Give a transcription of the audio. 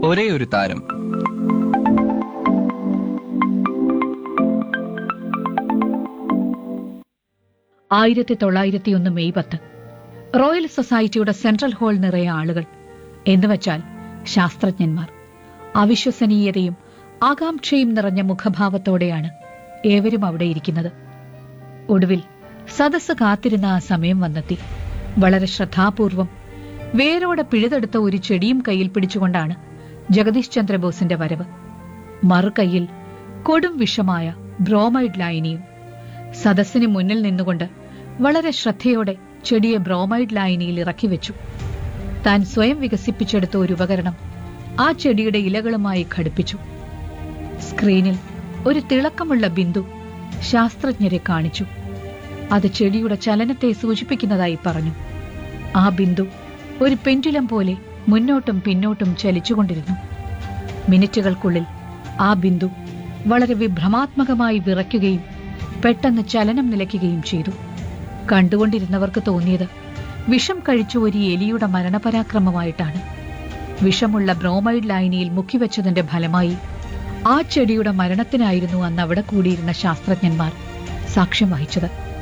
ഒരേ ഒരു താരം ആയിരത്തി തൊള്ളായിരത്തി ഒന്ന് മെയ് പത്ത് റോയൽ സൊസൈറ്റിയുടെ സെൻട്രൽ ഹാൾ നിറയെ ആളുകൾ എന്നുവച്ചാൽ ശാസ്ത്രജ്ഞന്മാർ അവിശ്വസനീയതയും ആകാംക്ഷയും നിറഞ്ഞ മുഖഭാവത്തോടെയാണ് ഏവരും അവിടെ ഇരിക്കുന്നത് ഒടുവിൽ സദസ്സ് കാത്തിരുന്ന ആ സമയം വന്നെത്തി വളരെ ശ്രദ്ധാപൂർവം വേരോടെ പിഴുതെടുത്ത ഒരു ചെടിയും കയ്യിൽ പിടിച്ചുകൊണ്ടാണ് ജഗദീഷ് ചന്ദ്രബോസിന്റെ വരവ് മറുകൈയിൽ കൊടും വിഷമായ ബ്രോമൈഡ് ലായനിയും സദസ്സിന് മുന്നിൽ നിന്നുകൊണ്ട് വളരെ ശ്രദ്ധയോടെ ചെടിയെ ബ്രോമൈഡ് ലായനിയിൽ ഇറക്കി വെച്ചു താൻ സ്വയം വികസിപ്പിച്ചെടുത്ത ഒരു ഉപകരണം ആ ചെടിയുടെ ഇലകളുമായി ഘടിപ്പിച്ചു സ്ക്രീനിൽ ഒരു തിളക്കമുള്ള ബിന്ദു ശാസ്ത്രജ്ഞരെ കാണിച്ചു അത് ചെടിയുടെ ചലനത്തെ സൂചിപ്പിക്കുന്നതായി പറഞ്ഞു ആ ബിന്ദു ഒരു പെൻഡുലം പോലെ മുന്നോട്ടും പിന്നോട്ടും ചലിച്ചുകൊണ്ടിരുന്നു മിനിറ്റുകൾക്കുള്ളിൽ ആ ബിന്ദു വളരെ വിഭ്രമാത്മകമായി വിറയ്ക്കുകയും പെട്ടെന്ന് ചലനം നിലയ്ക്കുകയും ചെയ്തു കണ്ടുകൊണ്ടിരുന്നവർക്ക് തോന്നിയത് വിഷം കഴിച്ച ഒരു എലിയുടെ മരണപരാക്രമമായിട്ടാണ് വിഷമുള്ള ബ്രോമൈഡ് ലായനിയിൽ മുക്കിവെച്ചതിന്റെ ഫലമായി ആ ചെടിയുടെ മരണത്തിനായിരുന്നു അന്ന് അവിടെ കൂടിയിരുന്ന ശാസ്ത്രജ്ഞന്മാർ സാക്ഷ്യം വഹിച്ചത്